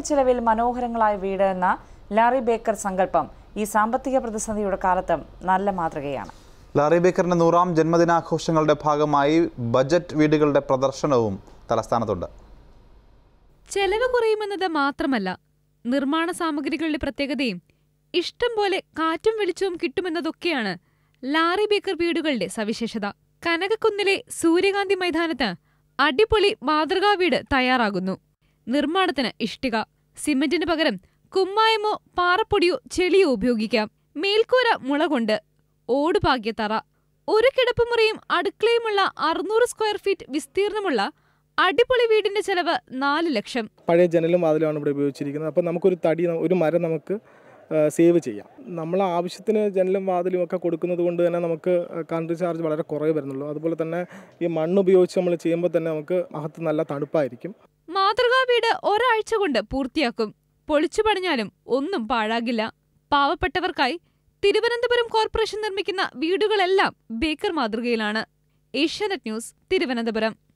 ചെലവിൽ മനോഹരങ്ങളായ വീട് എന്ന ലാറി ബേക്കർ സങ്കല്പം ഈ സാമ്പത്തിക പ്രതിസന്ധിയുടെ കാലത്തും നല്ല മാതൃകയാണ് ലാറി ബേക്കറിന്റെ നൂറാം ജന്മദിനാഘോഷങ്ങളുടെ ഭാഗമായി ബജറ്റ് വീടുകളുടെ പ്രദർശനവും തലസ്ഥാനത്തുണ്ട് ചെലവ് കുറയുമെന്നത് മാത്രമല്ല നിർമ്മാണ സാമഗ്രികളുടെ പ്രത്യേകതയും ഇഷ്ടം പോലെ കാറ്റും വെളിച്ചവും കിട്ടുമെന്നതൊക്കെയാണ് ലാറി ബേക്കർ വീടുകളുടെ സവിശേഷത കനകക്കുന്നിലെ സൂര്യകാന്തി മൈതാനത്ത് അടിപൊളി മാതൃകാ വീട് തയ്യാറാകുന്നു നിർമ്മാണത്തിന് ഇഷ്ടിക സിമന്റിന് പകരം കുമ്മായമോ പാറപ്പൊടിയോ ചെളിയോ ഉപയോഗിക്കാം മേൽക്കൂര മുള കൊണ്ട് ഓടുപാകിയ തറ ഒരു കിടപ്പുമുറിയും അടുക്കളയുമുള്ള അറുന്നൂറ് സ്ക്വയർ ഫീറ്റ് വിസ്തീർണമുള്ള അടിപൊളി വീടിന്റെ ചെലവ് നാല് ലക്ഷം പഴയ ജനലും വാതിലുമാണ് ഇവിടെ ഉപയോഗിച്ചിരിക്കുന്നത് അപ്പോൾ നമുക്കൊരു തടി ഒരു മരം നമുക്ക് സേവ് ചെയ്യാം നമ്മൾ ആവശ്യത്തിന് ജനലും വാതിലും ഒക്കെ കൊടുക്കുന്നത് കൊണ്ട് തന്നെ നമുക്ക് കറണ്ട് ചാർജ് വളരെ കുറവ് വരുന്നുള്ളൂ അതുപോലെ തന്നെ ഈ മണ്ണ് ഉപയോഗിച്ച് നമ്മൾ ചെയ്യുമ്പോൾ തന്നെ നമുക്ക് അകത്ത് നല്ല തണുപ്പായിരിക്കും മാതൃകാ വീട് ഒരാഴ്ച കൊണ്ട് പൂർത്തിയാക്കും പൊളിച്ചു പണിഞ്ഞാലും ഒന്നും പാഴാകില്ല പാവപ്പെട്ടവർക്കായി തിരുവനന്തപുരം കോർപ്പറേഷൻ നിർമ്മിക്കുന്ന വീടുകളെല്ലാം ബേക്കർ മാതൃകയിലാണ് ഏഷ്യാനെറ്റ് ന്യൂസ് തിരുവനന്തപുരം